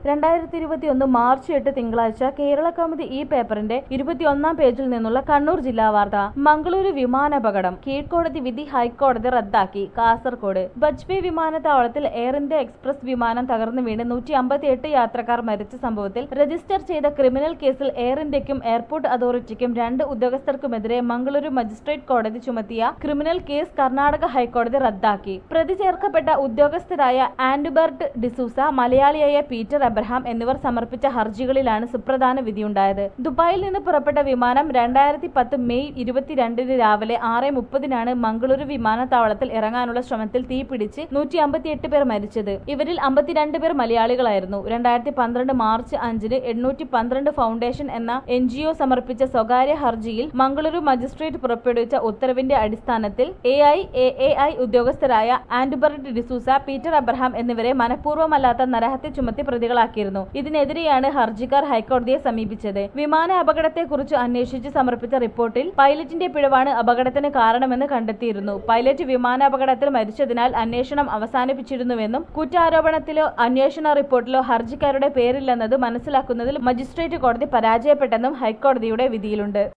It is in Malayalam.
രണ്ടായിരത്തി ഇരുപത്തിയൊന്ന് മാർച്ച് എട്ട് തിങ്കളാഴ്ച കേരള കൗമുദി ഈ പേപ്പറിന്റെ ഇരുപത്തിയൊന്നാം പേജിൽ നിന്നുള്ള കണ്ണൂർ ജില്ലാ വാർത്ത മംഗളൂരു വിമാനാപകടം കീഴ്ക്കോടതി വിധി ഹൈക്കോടതി റദ്ദാക്കി കാസർകോട് ബജ്പേ വിമാനത്താവളത്തിൽ എയർ ഇന്ത്യ എക്സ്പ്രസ് വിമാനം തകർന്നു വീണ് നൂറ്റി അമ്പത്തിയെട്ട് യാത്രക്കാർ മരിച്ച സംഭവത്തിൽ രജിസ്റ്റർ ചെയ്ത ക്രിമിനൽ കേസിൽ എയർ ഇന്ത്യക്കും എയർപോർട്ട് അതോറിറ്റിക്കും രണ്ട് ഉദ്യോഗസ്ഥർക്കുമെതിരെ മംഗളൂരു മജിസ്ട്രേറ്റ് കോടതി ചുമത്തിയ ക്രിമിനൽ കേസ് കർണാടക ഹൈക്കോടതി റദ്ദാക്കി പ്രതി ചേർക്കപ്പെട്ട ഉദ്യോഗസ്ഥരായ ആൻഡുബർട്ട് ഡിസൂസ മലയാളിയായ പീറ്റർ എബ്രഹാം എന്നിവർ സമർപ്പിച്ച ഹർജികളിലാണ് സുപ്രധാന വിധിയുണ്ടായത് ദുബായിൽ നിന്ന് പുറപ്പെട്ട വിമാനം രണ്ടായിരത്തി പത്ത് മെയ് ഇരുപത്തിരണ്ടിന് രാവിലെ ആറ് മുപ്പതിനാണ് മംഗളൂരു വിമാനത്താവളത്തിൽ ഇറങ്ങാനുള്ള ശ്രമത്തിൽ തീപിടിച്ച് നൂറ്റി അമ്പത്തിയെട്ട് പേർ മരിച്ചത് ഇവരിൽ അമ്പത്തിരണ്ട് പേർ മലയാളികളായിരുന്നു രണ്ടായിരത്തി പന്ത്രണ്ട് മാർച്ച് അഞ്ചിന് എണ്ണൂറ്റി പന്ത്രണ്ട് ഫൗണ്ടേഷൻ എന്ന എൻ ജി ഒ സമർപ്പിച്ച സ്വകാര്യ ഹർജിയിൽ മംഗളൂരു മജിസ്ട്രേറ്റ് പുറപ്പെടുവിച്ച ഉത്തരവിന്റെ അടിസ്ഥാനത്തിൽ A I A A I ഉദ്യോഗസ്ഥരായ ആൻഡുബർട്ട് ഡിസൂസ പീറ്റർ അബ്രഹാം എന്നിവരെ മനഃപൂർവ്വമല്ലാത്ത നരഹത്യ ചുമത്തി പ്രതികളാക്കിയിരുന്നു ഇതിനെതിരെയാണ് ഹർജിക്കാർ ഹൈക്കോടതിയെ സമീപിച്ചത് വിമാന അപകടത്തെക്കുറിച്ച് അന്വേഷിച്ച് സമർപ്പിച്ച റിപ്പോർട്ടിൽ പൈലറ്റിന്റെ പിഴവാണ് അപകടത്തിന് കാരണമെന്ന് കണ്ടെത്തിയിരുന്നു പൈലറ്റ് വിമാനാപകടത്തിൽ മരിച്ചതിനാൽ അന്വേഷണം അവസാനിപ്പിച്ചിരുന്നുവെന്നും കുറ്റാരോപണത്തിലോ അന്വേഷണ റിപ്പോർട്ടിലോ ഹർജിക്കാരുടെ പേരില്ലെന്നത് മനസ്സിലാക്കുന്നതിൽ മജിസ്ട്രേറ്റ് കോടതി പരാജയപ്പെട്ടെന്നും ഹൈക്കോടതിയുടെ വിധിയിലുണ്ട്